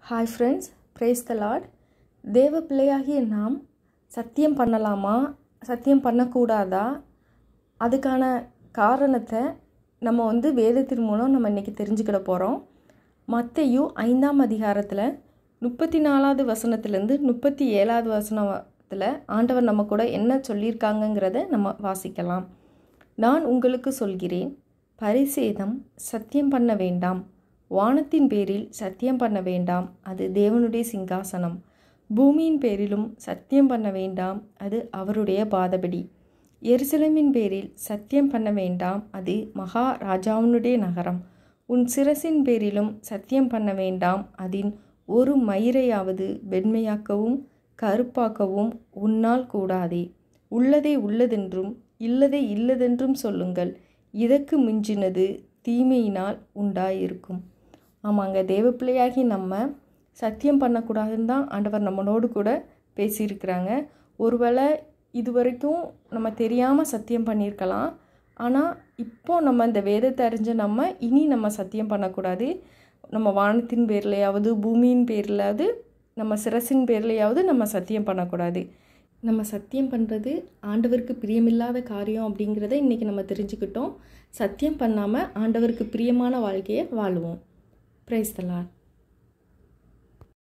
hi friends praise the lord தேவ பிள்ளையாகிய நாம் சத்தியம் பண்ணலாமா சத்தியம் பண்ணக்கூடாதா அதுக்கான காரணத்தை நம்ம வந்து வேதத்தின் மூலம் நம்ம இன்றைக்கி தெரிஞ்சுக்கிட போகிறோம் மத்தையு ஐந்தாம் அதிகாரத்தில் முப்பத்தி நாலாவது வசனத்துலேருந்து முப்பத்தி ஏழாவது வசனத்தில் ஆண்டவர் நம்ம கூட என்ன சொல்லியிருக்காங்கங்கிறத நம்ம வாசிக்கலாம் நான் உங்களுக்கு சொல்கிறேன் பரிசேதம் சத்தியம் பண்ண வேண்டாம் வானத்தின் பேரில் சத்தியம் பண்ண வேண்டாம் அது தேவனுடைய சிங்காசனம் பூமியின் பேரிலும் சத்தியம் பண்ண வேண்டாம் அது அவருடைய பாதபடி எருசலேமின் பேரில் சத்தியம் பண்ண வேண்டாம் அது மகா ராஜாவினுடைய நகரம் உன் சிரசின் பேரிலும் சத்தியம் பண்ண வேண்டாம் அதின் ஒரு மயிரையாவது வெண்மையாக்கவும் கருப்பாக்கவும் உன்னால் கூடாதே உள்ளதை உள்ளதென்றும் இல்லதை இல்லதென்றும் சொல்லுங்கள் இதற்கு மிஞ்சினது தீமையினால் உண்டாயிருக்கும் ஆமாங்க தேவப்பிள்ளையாகி நம்ம சத்தியம் பண்ணக்கூடாதுன்னு தான் ஆண்டவர் நம்மளோடு கூட பேசியிருக்கிறாங்க ஒருவேளை இது வரைக்கும் நம்ம தெரியாமல் சத்தியம் பண்ணியிருக்கலாம் ஆனால் இப்போ நம்ம இந்த வேதத்தை அறிஞ்ச நம்ம இனி நம்ம சத்தியம் பண்ணக்கூடாது நம்ம வானத்தின் பேர்லையாவது பூமியின் பேர்லையாவது நம்ம சிரசின் பேர்லையாவது நம்ம சத்தியம் பண்ணக்கூடாது நம்ம சத்தியம் பண்ணுறது ஆண்டவருக்கு பிரியமில்லாத காரியம் அப்படிங்கிறத இன்றைக்கி நம்ம தெரிஞ்சுக்கிட்டோம் சத்தியம் பண்ணாமல் ஆண்டவருக்கு பிரியமான வாழ்க்கையை வாழுவோம் பிரைஸ் தலாட்